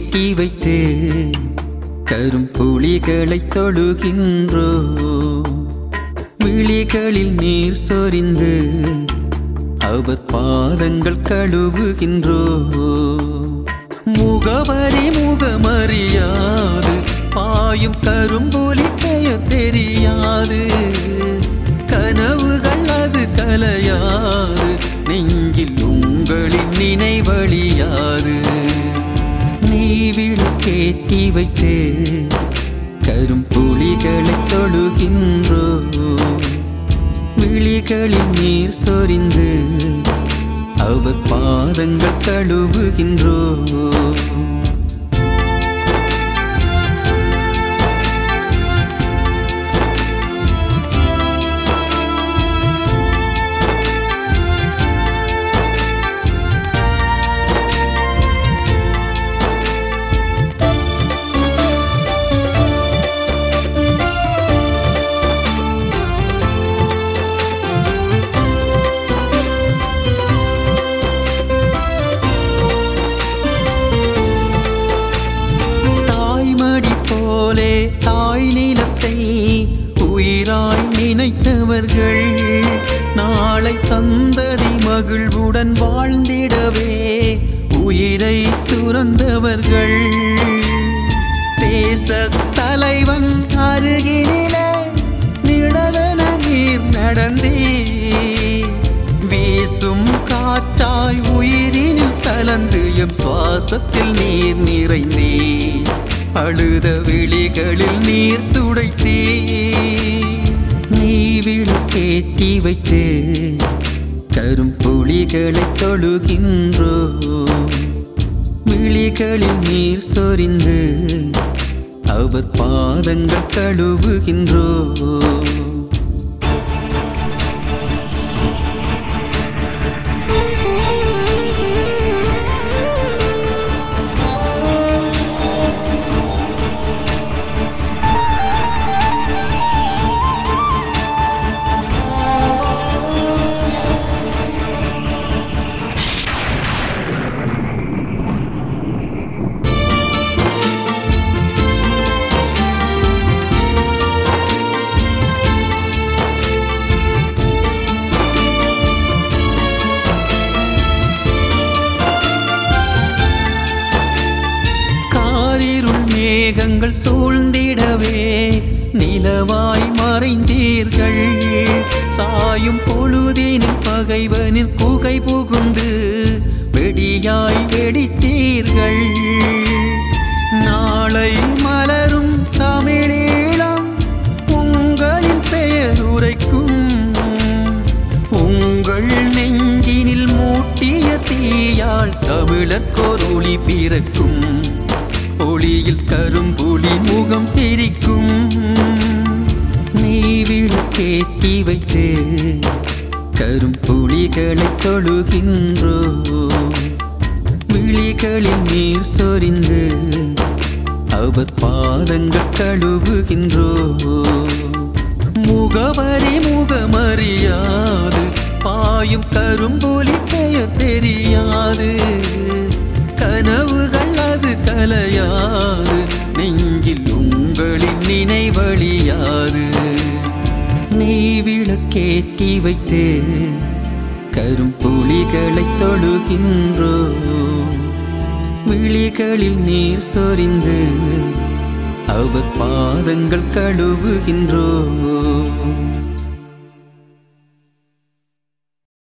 கேட்டி வைத்து கரும்புலிகளை தொழுகின்றோ விழிகளில் நீர் சொரிந்து அவர் பாதங்கள் கழுவுகின்றோ முகவரி முகமறியாது பாயும் கரும்புலி பெயர் தெரியாது கனவுகள் அது கலையாது நெஞ்சில் உங்களின் நினைவழியாது நீ விளக்கேற்றி வைத்து கரும்புலிகளை தொழுகின்றோ விழிகளில் நீர் சொரிந்து அவர் பாதங்கள் கழுவுகின்றோ தாய்மடி போலே தாய் நிலத்தை உயிராய் நினைத்தவர்கள் நாளை சந்ததி மகிழ்வுடன் வாழ்ந்திடவே உயிரை துறந்தவர்கள் தேச தலைவன் அருகினிலே நிழலன நீர் நடந்தே வீசும் காற்றாய் உயிரினில் கலந்து எம் சுவாசத்தில் நீர் நிறைந்தே அழுத விழிகளில் நீர் துடைத்தே நீ விளக்கேற்றி வைத்து கரும்புலிகளை தொழுகின்றோ விழிகளில் நீர் சொரிந்து அவர் பாதங்கள் கழுவுகின்றோ காரிருள் மேகங்கள் சூழ்ந்திடவே நிலவாய் மறைந்தீர்கள் சாயும் பொழுதினில் பகைவனின் குகை புகுந்து வெடியாய் வெடித்தீர்கள் நாளை மலரும் தமிழீழம் உங்களின் பெயர் உரைக்கும் உங்கள் நெஞ்சினில் மூட்டிய தீயால் தமிழர்க்கோர் ஒளி பிறக்கும் ஒளியில் கரும்புலி முகம் சிரிக்கும் நீ விளக்கேற்றி வைத்து கரும்புலிகளை தொழுகின்றோ விழிகளில் நீர் சொரிந்து அவர் பாதங்கள் கழுவுகின்றோ முகவரி முகமறியாது பாயும் கரும்புலி பெயர் தெரியாது கனவுகள் அது கலையாது நெஞ்சில் உங்களின் நினைவழியாது நீ விளக்கேற்றி வைத்து கரும்புலிகளை தொழுகின்றோ விழிகளில் நீர் சொரிந்து அவர் பாதங்கள் கழுவுகின்றோ